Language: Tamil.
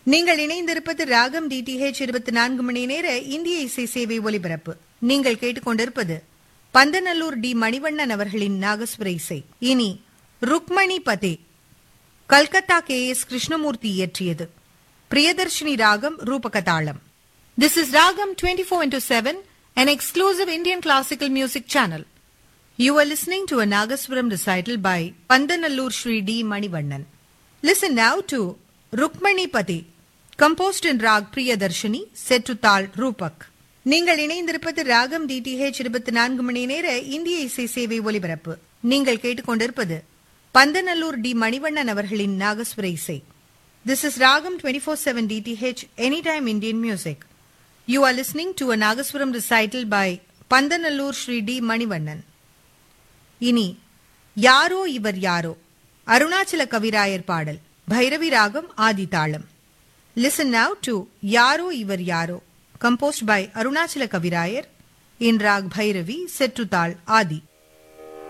நீங்கள் இணைந்திருப்பது ராகம் டிடிஹெச் இருபத்தி நான்கு மணி நேர இந்திய இசை சேவை ஒலிபரப்பு நீங்கள் கேட்டுக்கொண்டிருப்பது பந்தநல்லூர் டி மணிவண்ணன் அவர்களின் நாகஸ்வர இசை இனி ருக்மணி பதே கல்கத்தா கே எஸ் கிருஷ்ணமூர்த்தி இயற்றியது பிரியதர்ஷினி ராகம் ரூபகதாளம் this is Raagam twenty four into seven an exclusive Indian classical music channel. You are listening to a Nagaswaram recital by Pandanallur Sri D. Manivannan. Listen now to Rukmani Pati, composed in Rag Priyadarshini, set to Tal Rupak. நீங்கள் இணைந்திருப்பது ராகம் டிடிஹெச் இருபத்தி நான்கு மணி நேர இந்திய இசை சேவை ஒலிபரப்பு நீங்கள் கேட்டுக்கொண்டிருப்பது பந்தநல்லூர் டி மணிவண்ணன் அவர்களின் நாகஸ்வர இசை this is Raagam twenty four seven DTH any time Indian music You are listening to a Nagaswaram recital by Pandanallur Sri D. Manivannan. இனி யாரோ இவர் யாரோ அருணாச்சல கவிராயர் பாடல் பைரவி ராகம் ஆதி தாளம் லிசன் நவ் டு யாரோ இவர் யாரோ கம்போஸ்ட் பை அருணாச்சல கவிராயர் இன் ராக் பைரவி செற்றுத்தாள் ஆதி